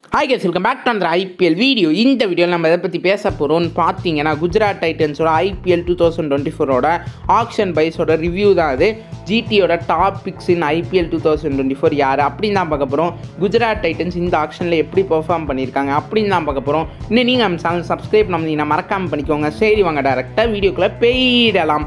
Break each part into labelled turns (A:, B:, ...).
A: hi guys welcome back to அந்த IPL video இந்த வீடியோவில் நம்ம எதை பற்றி பேச போகிறோம்னு பார்த்தீங்கன்னா குஜராத் டைட்டன்ஸோட ஐபிஎல் டூ தௌசண்ட் டுவெண்ட்டி ஃபோரோட ஆக்ஷன் பைஸோட ரிவ்யூ தான் அது ஜிடியோட top picks in IPL two thousand twenty four யார் அப்படின்னு தான் பார்க்க போகிறோம் குஜராத் டைட்டன்ஸ் இந்த ஆக்ஷனில் எப்படி பெர்ஃபார்ம் பண்ணியிருக்காங்க அப்படின்னு தான் பார்க்க போகிறோம் இன்னும் நீங்கள் நம்ம சேனல் சப்ஸ்கிரைப் பண்ணீங்கன்னா மறக்காமல் பண்ணிக்கோங்க சரி வாங்க டேரெக்டாக வீடியோக்குள்ளே போயிடலாம்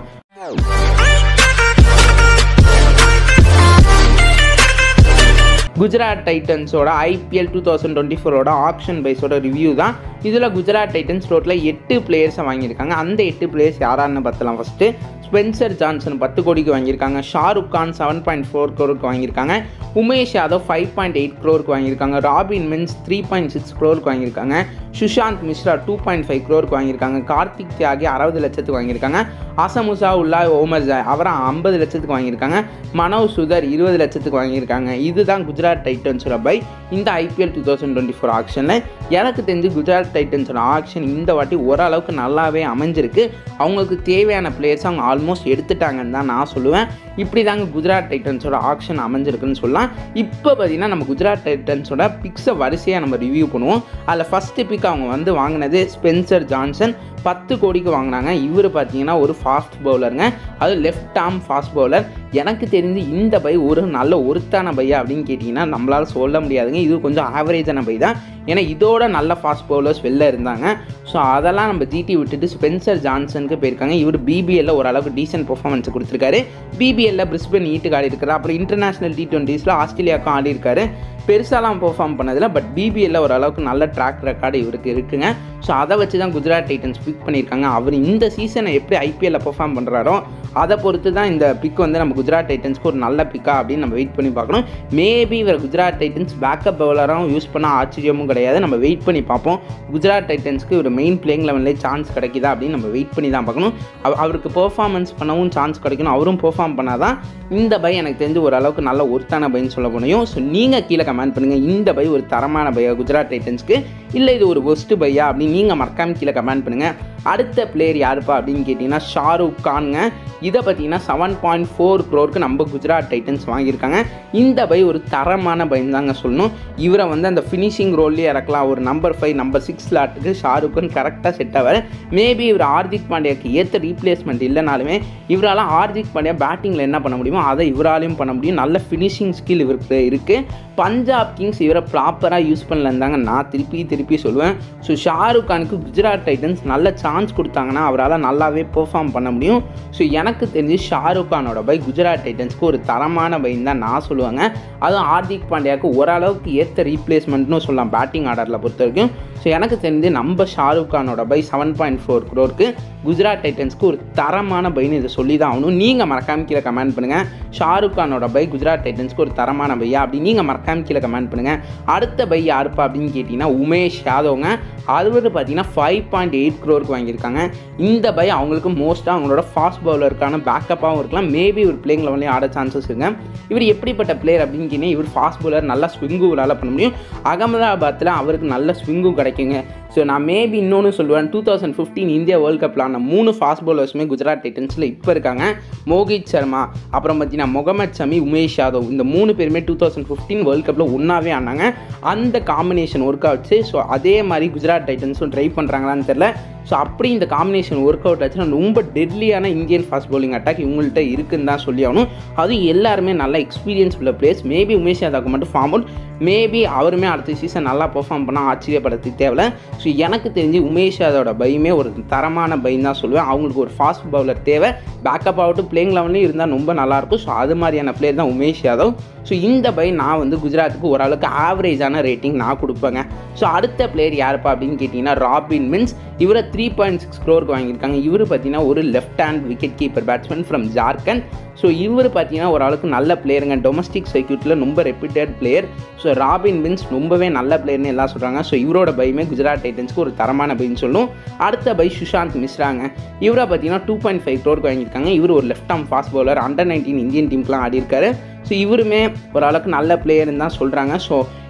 A: குஜராத் டைட்டன்ஸோட ஐபிஎல் டூ தௌசண்ட் டுவெண்ட்டி ஃபோரோட ஆப்ஷன் பைஸோட ரிவ்யூ தான் இதில் குஜராத் டைட்டன்ஸ் டோட்டலாக எட்டு பிளேயர்ஸை வாங்கியிருக்காங்க அந்த எட்டு பிளேயர்ஸ் யாரான்னு பார்த்தலாம் ஃபஸ்ட்டு ஸ்பென்சர் ஜான்சன் பத்து கோடிக்கு வாங்கியிருக்காங்க Shahrukh Khan seven point four க்ரோருக்கு வாங்கியிருக்காங்க Umesh Yadav five point eight க்ரோருக்கு வாங்கியிருக்காங்க Robin Minz three point six க்ரோருக்கு வாங்கியிருக்காங்க Sushant Mishra two point five க்ரோருக்கு வாங்கியிருக்காங்க கார்த்திக் தியாகி அறுபது லட்சத்துக்கு வாங்கியிருக்காங்க அசமுசா உல்லா ஓமர் ஜாய் அவரை ஐம்பது லட்சத்துக்கு வாங்கியிருக்காங்க மனோவ் சுதர் இருபது லட்சத்துக்கு வாங்கியிருக்காங்க இதுதான் குஜராத் டைட்டன்ஸோட பை இந்த IPL two thousand twenty four ஆக்ஷனில் எனக்கு தெரிஞ்சு குஜராத் டைட்டன்ஸோட ஆக்ஷன் இந்த வாட்டி ஓரளவுக்கு நல்லாவே அமைஞ்சிருக்கு அவங்களுக்கு தேவையான பிளேயர்ஸ் அவங்க ஆல்மோஸ்ட் எடுத்துட்டாங்கன்னு தான் நான் சொல்லுவேன் இப்படி தாங்க குஜராத் டைட்டன்ஸோட ஆக்ஷன் அமைஞ்சிருக்குன்னு சொல்லலாம் இப்போ பார்த்தீங்கன்னா நம்ம குஜராத் டைட்டன்ஸோட பிக்ஸை வரிசையாக நம்ம ரிவ்யூ பண்ணுவோம் அதில் ஃபஸ்ட்டு பிக் அவங்க வந்து வாங்கினது ஸ்பென்சர் ஜான்சன் பத்து கோடிக்கு வாங்கினாங்க இவர் பார்த்தீங்கன்னா ஒரு ஃபாஸ்ட் பவுலருங்க அது லெஃப்ட் ஆர்ம் ஃபாஸ்ட் பவுலர் எனக்கு தெரிஞ்சு இந்த பை ஒரு நல்ல ஒருத்தான பையா அப்படின்னு கேட்டிங்கன்னா நம்மளால் சொல்ல முடியாதுங்க இது கொஞ்சம் ஆவரேஜான பை தான் ஏன்னா இதோட நல்ல ஃபாஸ்ட் பவுலர்ஸ் வெளில இருந்தாங்க ஸோ அதெல்லாம் நம்ம ஜிடி விட்டுட்டு ஸ்பென்சர் ஜான்சனுக்கு போயிருக்காங்க இவர் பிபிஎல்ல ஓரளவுக்கு டீசென்ட் பர்ஃபார்மன்ஸ் கொடுத்துருக்காரு பிபிஎல்ல பிரிஸ்பன் ஈட்டுக்கு ஆடி இருக்காரு அப்புறம் இன்டர்நேஷனல் டி டுவெண்ட்டீஸில் ஆஸ்திரேலியாவுக்கும் ஆடி இருக்காரு பெருசாலாம் பெர்ஃபார்ம் பண்ணதில்ல பட் பிபிஎல்ல ஓரளவுக்கு நல்ல ட்ராக் ரெக்கார்டு இவருக்கு இருக்குங்க ஸோ அதை வச்சு தான் குஜராத் டைட்டன்ஸ் பிக் பண்ணியிருக்காங்க அவர் இந்த சீசனை எப்படி ஐபிஎல்ல பெர்ஃபார்ம் பண்ணுறாரோ அதை பொறுத்து தான் இந்த பிக் வந்து நம்ம குஜராத் டைட்டன்ஸ்க்கு ஒரு நல்ல பிக்கா அப்படின்னு நம்ம வெயிட் பண்ணி பார்க்கணும் மேபி இவர் குஜராத் டைட்டன்ஸ் பேக்கப் பவுலராகவும் யூஸ் பண்ண ஆச்சரியமும் கிடையாது நம்ம வெயிட் பண்ணி பார்ப்போம் குஜராத் டைட்டன்ஸ்க்கு ஒரு மெயின் பிளேயிங் லெவலில் சான்ஸ் கிடைக்குதா அப்படின்னு நம்ம வெயிட் பண்ணி தான் பார்க்கணும் அவ- அவருக்கு பெர்ஃபார்மன்ஸ் பண்ணவும் சான்ஸ் கிடைக்கணும் அவரும் பெர்ஃபார்ம் பண்ணாதான் இந்த பை எனக்கு தெரிஞ்சு ஓரளவுக்கு நல்ல ஒருத்தான பைன்னு சொல்ல முடியும் ஸோ நீங்கள் கீழே கமெண்ட் பண்ணுங்கள் இந்த பை ஒரு தரமான பையா குஜராத் டைட்டன்ஸ்க்கு இல்லை இது ஒரு ஒஸ்ட்டு பையா அப்படின்னு நீங்கள் மறக்காம கீழே கமெண்ட் பண்ணுங்கள் அடுத்த பிளேயர் யாருப்பா அப்படின்னு கேட்டிங்கன்னா ஷாருக் கான்ங்க இதை பார்த்தீங்கன்னா செவன் பாயிண்ட் ஃபோர் க்ரோருக்கு நம்ம குஜராத் டைட்டன்ஸ் வாங்கியிருக்காங்க இந்த பை ஒரு தரமான பைன்னு தாங்க சொல்லணும் இவரை வந்து அந்த ஃபினிஷிங் ரோல்லேயே இறக்கலாம் ஒரு நம்பர் ஃபைவ் நம்பர் சிக்ஸ் ஸ்லாட்டுக்கு ஷாருக் கான் கரெக்டாக செட் ஆவார் மேபி இவர் ஹார்திக் பாண்டியாக்கு ஏற்ற ரீப்ளேஸ்மெண்ட் இல்லைனாலுமே இவரால் ஹார்திக் பாண்டியா பேட்டிங்கில் என்ன பண்ண முடியுமோ அதை இவராலையும் பண்ண முடியும் நல்ல ஃபினிஷிங் ஸ்கில் இவருக்கு இருக்குது பஞ்சாப் கிங்ஸ் இவரை ப்ராப்பராக யூஸ் பண்ணலன்னு தாங்க நான் திருப்பி திருப்பி சொல்லுவேன் ஸோ ஷாருக் கானுக்கு குஜராத் டைட்டன்ஸ் நல்ல சான்ஸ் கொடுத்தாங்கன்னா அவரால் நல்லாவே பெர்ஃபார்ம் பண்ண முடியும் ஸோ எனக்கு தெரிஞ்சு ஷாருக் கானோட பை குஜராத் டைட்டன்ஸ்க்கு ஒரு தரமான பைன்னு தான் நான் சொல்லுவேங்க அதுவும் ஹார்திக் பாண்டியாவுக்கு ஓரளவுக்கு ஏற்ற ரீப்ளேஸ்மெண்ட்னு சொல்லலாம் பேட்டிங் ஆர்டரில் பொறுத்த வரைக்கும் ஸோ எனக்கு தெரிஞ்சு நம்ம ஷாருக் கானோட பை செவன் பாயிண்ட் ஃபோர் க்ரோருக்கு குஜராத் டைட்டன்ஸ்க்கு ஒரு தரமான பைன்னு இதை சொல்லி தான் ஆகணும் நீங்கள் மறக்காம கீழே கமெண்ட் பண்ணுங்கள் ஷாருக் கானோட பை குஜராத் டைட்டன்ஸ்க்கு ஒரு தரமான பையா அப்படி நீங்கள் மறக்காம கீழே கமெண்ட் பண்ணுங்கள் அடுத்த பை யாருப்பா அப்படின்னு கேட்டிங்கன்னா உமேஷ் யாதவ்ங்க அது வந்து பார்த்தீங்கன்னா ஃபைவ் பாயிண்ட் எயிட் க்ரோருக்கு வாங்கியிருக்காங்க இந்த பை அவங்களுக்கு மோஸ்ட்டாக அவங்களோட ஃபாஸ்ட் பவுலருக்கான பேக்கப்பாகவும் இருக்கலாம் மேபி இவர் பிளேயிங் லெவலையும் ஆட சான்சஸ் இருக்குங்க இவர் எப்படிப்பட்ட பிளேயர் அப்படின்னு கேட்டீங்கன்னா இவர் ஃபாஸ்ட் பவுலர் நல்லா ஸ்விங்கு இவரால் பண்ண முடியும் அகமதாபாத்தில் அவருக்கு நல்ல ஸ்விங்கும் கிடைக்குங்க ஸோ நான் மேபி இன்னொன்று சொல்லுவேன் two thousand fifteen India world கப்பில் ஆன மூணு ஃபாஸ்ட் பவுலர்ஸுமே குஜராத் டைட்டன்ஸில் இப்போ இருக்காங்க மோகித் சர்மா அப்புறம் பார்த்தீங்கன்னா முகமது ஷமி உமேஷ் யாதவ் இந்த மூணு பேருமே டூ தௌசண்ட் ஃபிஃப்டீன் வேர்ல்ட் கப்பில் ஒன்றாவே ஆனாங்க அந்த காம்பினேஷன் ஒர்க் ஆச்சு ஸோ அதே மாதிரி குஜராத் டைட்டன்ஸும் ட்ரை பண்ணுறாங்களான்னு தெரில ஸோ அப்படி இந்த காம்பினேஷன் ஒர்க் அவுட் ஆச்சுன்னா ரொம்ப டெட்லியான இந்தியன் ஃபாஸ்ட் பவுலிங் அட்டாக் இவங்கள்ட்ட இருக்குன்னு தான் சொல்லி ஆகணும் அதுவும் எல்லாருமே நல்ல எக்ஸ்பீரியன்ஸ் உள்ள பிளேஸ் மேபி உமேஷ் யாதவ்க்கு மட்டும் ஃபார்ம் அவுட் மேபி அவருமே அடுத்த சீசன் நல்லா பெர்ஃபார்ம் பண்ணால் ஆச்சரியப்படுறதுக்கு தேவையில்ல ஸோ எனக்கு தெரிஞ்சு உமேஷ் யாதவோட பையுமே ஒரு தரமான பைன்னு தான் சொல்லுவேன் அவங்களுக்கு ஒரு ஃபாஸ்ட் பவுலர் தேவை பேக்கப் ஆகட்டும் பிளேயிங் லெவன்லேயும் இருந்தால் ரொம்ப நல்லாயிருக்கும் ஸோ அது மாதிரியான பிளேயர் தான் உமேஷ் யாதவ் ஸோ இந்த பை நான் வந்து குஜராத்துக்கு ஓரளவுக்கு ஆவரேஜான ரேட்டிங் நான் கொடுப்பேங்க ஸோ அடுத்த பிளேயர் யாருப்பா அப்படின்னு கேட்டிங்கன்னா ராபின் மின்ஸ் இவரை த்ரீ பாயிண்ட் சிக்ஸ் க்ரோருக்கு வாங்கியிருக்காங்க இவர் பார்த்தீங்கன்னா ஒரு left hand wicket keeper batsman from Jharkhand so இவர் பார்த்தீங்கன்னா ஓரளவுக்கு நல்ல பிளேயருங்க டொமஸ்டிக் சர்க்கியூட்டில் ரொம்ப reputed player so Robin Minz ரொம்பவே நல்ல பிளேயர்னு எல்லாம் சொல்கிறாங்க ஸோ இவரோட பையுமே குஜராத் டைட்டன்ஸ்க்கு ஒரு தரமான பைன்னு சொல்லும் அடுத்த பை சுஷாந்த் மிஸ்ராங்க இவரை பார்த்தீங்கன்னா டூ பாயிண்ட் ஃபைவ் க்ரோருக்கு வாங்கியிருக்காங்க இவர் ஒரு left arm fast bowler under nineteen Indian டீமுக்குலாம் ஆடி இருக்காரு ஸோ இவருமே ஓரளவுக்கு நல்ல பிளேயர்னு தான் சொல்கிறாங்க ஸோ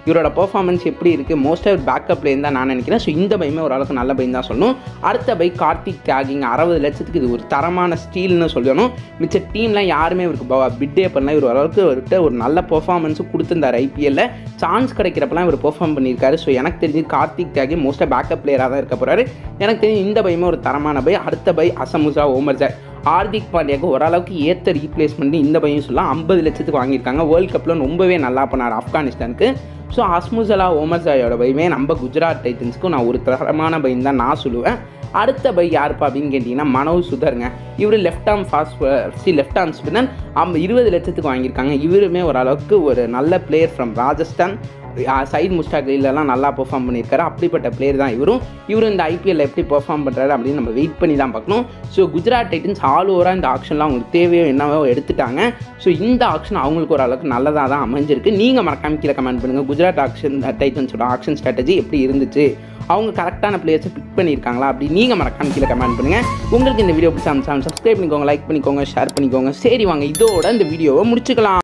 A: இவரோட பெர்ஃபார்மன்ஸ் எப்படி இருக்குது மோஸ்ட்டாக ஒரு பேக்கப் பிளேன் தான் நான் நினைக்கிறேன் ஸோ இந்த பையுமே ஓரளவுக்கு நல்ல பையன் தான் சொல்லணும் அடுத்த பை கார்த்திக் தியாகிங் அறுபது லட்சத்துக்கு இது ஒரு தரமான ஸ்டீல்னு சொல்லணும் மிச்ச டீம்லாம் யாருமே இவருக்கு பிட்டே பண்ணல இவர் ஓரளவுக்கு இவர்கிட்ட ஒரு நல்ல பெர்ஃபார்மன்ஸும் கொடுத்துருந்தார் ஐபிஎல்ல சான்ஸ் கிடைக்கிறப்பலாம் இவர் பெர்ஃபார்ம் பண்ணியிருக்காரு ஸோ எனக்கு தெரிஞ்சு கார்த்திக் தியாகி மோஸ்ட்டாக பேக்கப் பிளேயராக தான் இருக்க போகிறாரு எனக்கு தெரிஞ்சு இந்த பையுமே ஒரு தரமான பை அடுத்த பை அசமுசா ஓமர்ஜா ஹார்திக் பாண்டியாவுக்கு ஓரளவுக்கு ஏற்ற ரீப்ளேஸ்மெண்ட் இந்த பையன் சொல்லலாம் ஐம்பது லட்சத்துக்கு வாங்கியிருக்காங்க வேர்ல்ட் கப்பில் ரொம்பவே நல்லா பண்ணார் ஆப்கானிஸ்தானுக்கு ஸோ அஸ்முசலா ஓமர்சாயோட பையுமே நம்ம குஜராத் டைட்டன்ஸ்க்கும் நான் ஒரு தரமான பையன் தான் நான் சொல்லுவேன் அடுத்த பை யாருப்பா அப்படின்னு கேட்டிங்கன்னா மனோஜ் சுதருங்க இவர் லெஃப்ட் ஆர்ம் ஃபாஸ்ட் சி லெஃப்ட் ஆர்ம் ஸ்பின்னர் ஐம்ப இருபது லட்சத்துக்கு வாங்கியிருக்காங்க இவருமே ஓரளவுக்கு ஒரு நல்ல பிளேயர் ஃப்ரம் ராஜஸ்தான் சைட் முஸ்டாக் இல்லைலாம் நல்லா பெர்ஃபார்ம் பண்ணியிருக்காரு அப்படிப்பட்ட பிளேயர் தான் இவரும் இவரும் இந்த ஐபிஎல்ல எப்படி பெர்ஃபார்ம் பண்ணுறாரு அப்படின்னு நம்ம வெயிட் பண்ணி தான் பார்க்கணும் ஸோ குஜராத் டைட்டன்ஸ் ஆல் ஓவராக இந்த ஆப்ஷன்லாம் அவங்களுக்கு தேவையோ என்னவோ எடுத்துட்டாங்க ஸோ இந்த ஆப்ஷன் அவங்களுக்கு ஓரளவுக்கு நல்லதாக தான் அமைஞ்சிருக்கு நீங்கள் மறக்காம கீழே கமெண்ட் பண்ணுங்கள் குஜராத் ஆக்ஷன் டைட்டன்ஸோட ஆக்ஷன் ஸ்ட்ராட்டஜி எப்படி இருந்துச்சு அவங்க கரெக்டான பிளேயர்ஸை பிக் பண்ணியிருக்காங்களா அப்படி நீங்கள் மறக்காம கீழே கமெண்ட் பண்ணுங்கள் உங்களுக்கு இந்த வீடியோ பிடிச்சா சப்ஸ்கிரைப் பண்ணிக்கோங்க லைக் பண்ணிக்கோங்க ஷேர் பண்ணிக்கோங்க சரி வாங்க இதோட இந்த வீடியோவை முடிச்சுக்கலாம்